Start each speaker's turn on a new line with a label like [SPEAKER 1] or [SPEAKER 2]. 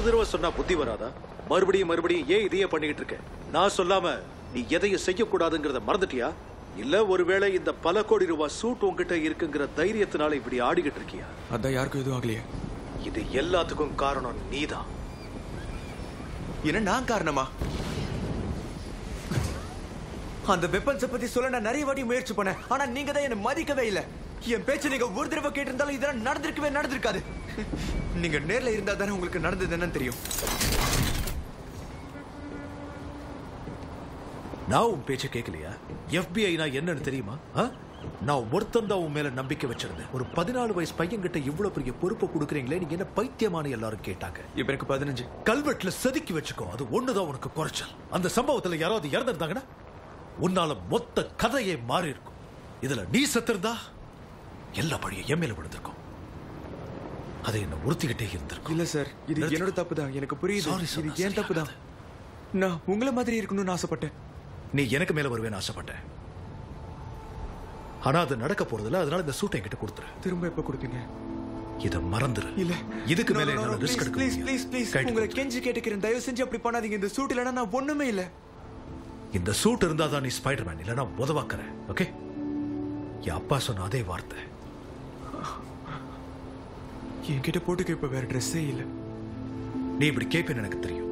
[SPEAKER 1] தடவை சொன்னா புத்தி வராதா மறுபடியும் மறுபடியும் ஏன் இதையே பண்ணிக்கிட்டு இருக்க நான் சொல்லாம நீ எதையும் செய்யக்கூடாதுங்கிறத மறந்துட்டியா இல்ல ஒருவேளை இந்த பல கோடி ரூபாய் சூட் உன்கிட்ட இருக்குங்கிற தைரியத்தினால இப்படி ஆடிக்கிட்டு இருக்கியா
[SPEAKER 2] அதான் யாருக்கும் எதுவும் ஆகலையே
[SPEAKER 1] இது எல்லாத்துக்கும் காரணம் நீதான்
[SPEAKER 2] என்ன நான் காரணமா அந்த வெப்பன்ஸ பத்தி சொல்ல நான் நிறைய வாட்டி முயற்சி பண்ணேன் ஆனா நீங்க தான் என்ன மதிக்கவே இல்ல என் பேச்சு நீங்க ஒரு தடவை கேட்டிருந்தாலும் இதெல்லாம் நடந்திருக்கவே நடந்திருக்காது நீங்க நேர்ல இருந்தா தானே உங்களுக்கு நடந்தது என்னன்னு தெரியும்
[SPEAKER 1] நான் உன் பேச்ச கேட்கலையா FBI நான் என்னன்னு தெரியுமா ஆ? நான் ஒருத்தன் தான் உன் மேல நம்பிக்கை வச்சிருந்தேன் ஒரு பதினாலு வயசு பையன்கிட்ட இவ்வளவு பெரிய பொறுப்பை கொடுக்குறீங்களே நீங்க என்ன பைத்தியமான எல்லாரும் கேட்டாங்க
[SPEAKER 2] இப்ப எனக்கு பதினஞ்சு
[SPEAKER 1] கல்வெட்டுல செதுக்கி வச்சுக்கோ அது ஒண்ணுதான் உனக்கு குறைச்சல் அந்த சம்பவத்துல யாராவது இறந்திருந்தாங்கன்னா உன்னால மொத்த கதையே மாறி இருக்கும் இதுல நீ செத்திருந்தா எல்லா பழியும் என் மேல விழுந்திருக்கும் அதை என்ன உறுத்திக்கிட்டே இருந்திருக்கும்
[SPEAKER 2] இல்ல சார் இது
[SPEAKER 1] நிறுத்து.
[SPEAKER 2] என்னோட தப்பு தான் எனக்கு புரியுது
[SPEAKER 1] Sorry, sir,
[SPEAKER 2] இது
[SPEAKER 1] நான்
[SPEAKER 2] ஏன் தப்பு தான் நான் உங்களை மாதிரி இருக்கணும்னு ஆசைப்பட்டேன்
[SPEAKER 1] நீ எனக்கு மேல வருவேன்னு ஆசைப்பட்டேன் ஆனா அது நடக்க போறதில்ல அதனால இந்த சூட்டை என்கிட்ட கொடுத்துரு
[SPEAKER 2] திரும்ப எப்ப கொடுப்பீங்க
[SPEAKER 1] இத மறந்துரு
[SPEAKER 2] இல்ல
[SPEAKER 1] இதுக்கு
[SPEAKER 2] No,
[SPEAKER 1] மேல
[SPEAKER 2] no, no,
[SPEAKER 1] என்னால
[SPEAKER 2] no,
[SPEAKER 1] ரிஸ்க்
[SPEAKER 2] please,
[SPEAKER 1] எடுக்க
[SPEAKER 2] please,
[SPEAKER 1] முடியாது.
[SPEAKER 2] please, please.
[SPEAKER 1] கைட்டு
[SPEAKER 2] உங்களை
[SPEAKER 1] கொடுத்துரு.
[SPEAKER 2] கெஞ்சி கேட்டுக்கிறேன் தயவு செஞ்சு அப்படி பண்ணாதீங்க இந்த சூட் இல்லைன்னா நான் ஒண்ணுமே இல்ல
[SPEAKER 1] இந்த சூட் இருந்தா தான் நீ ஸ்பைடர்மேன் இல்லனா உதவாக்கற ஓகே என் அப்பா சொன்ன அதே வார்த்தை
[SPEAKER 2] என்கிட்ட போட்டுக்க இப்ப வேற ட்ரெஸ்ஸே இல்ல
[SPEAKER 1] நீ இப்படி கேட்பேன்னு எனக்கு தெரியும்